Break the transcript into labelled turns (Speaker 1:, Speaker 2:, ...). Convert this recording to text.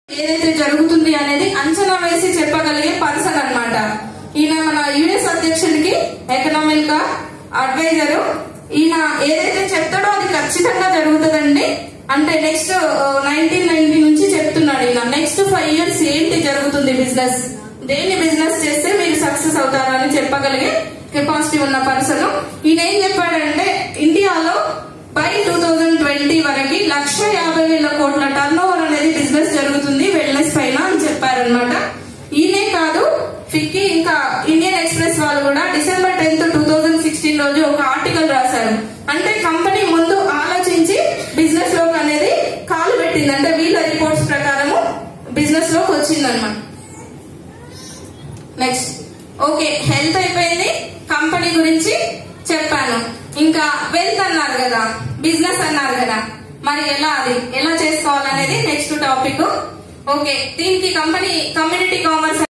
Speaker 1: ఏదైతే జరుగుతుంది అనేది అంచనా వేసి చెప్పగలిగే పర్సన్ అన్నమాట ఈయన మన యుఎస్ అధ్యక్షుడికి ఎకనామిక్ గా అడ్వైజర్ ఈయన ఏదైతే చెప్తాడో అది ఖచ్చితంగా జరుగుతుందండి అంటే నెక్స్ట్ నైన్టీన్ నైన్టీ నుంచి చెప్తున్నాడు ఈయన నెక్స్ట్ ఫైవ్ ఇయర్స్ ఏంటి జరుగుతుంది బిజినెస్ దేని బిజినెస్ చేస్తే మీరు సక్సెస్ అవుతారు అని చెప్పగలిగే కెపాసిటీ ఉన్న పర్సన్ ఈయన ఏం చెప్పాడంటే ఇండియాలో బై టూ థౌజండ్ ట్వంటీ వరకు లక్ష యాభై వేల కోట్ల టర్న్ ఓవర్ అనేది బిజినెస్ జరుగుతుంది వెల్నెస్ పైన అని చెప్పారనమాట ఈయనే కాదు ఫిక్కీ ఇంకా ఇండియన్ ఎక్స్ప్రెస్ వాళ్ళు కూడా December tenth two thousand sixteen రోజు ఒక ఆర్టికల్ రాశారు అంటే కంపెనీ ముందు ఆలోచించి బిజినెస్ లోకి అనేది కాలు పెట్టింది అంటే వీళ్ళ రిపోర్ట్స్ ప్రకారము బిజినెస్ లోకి వచ్చిందనమాట నెక్స్ట్ ఓకే హెల్త్ అయిపోయింది కంపెనీ గురించి చెప్పాను ఇంకా వెల్త్ అన్నారు కదా బిజినెస్ అన్నారు కదా మరి ఎలా అది ఎలా చేసుకోవాలనేది నెక్స్ట్ టాపిక్ ఓకే దీనికి కంపెనీ కమ్యూనిటీ కామర్స్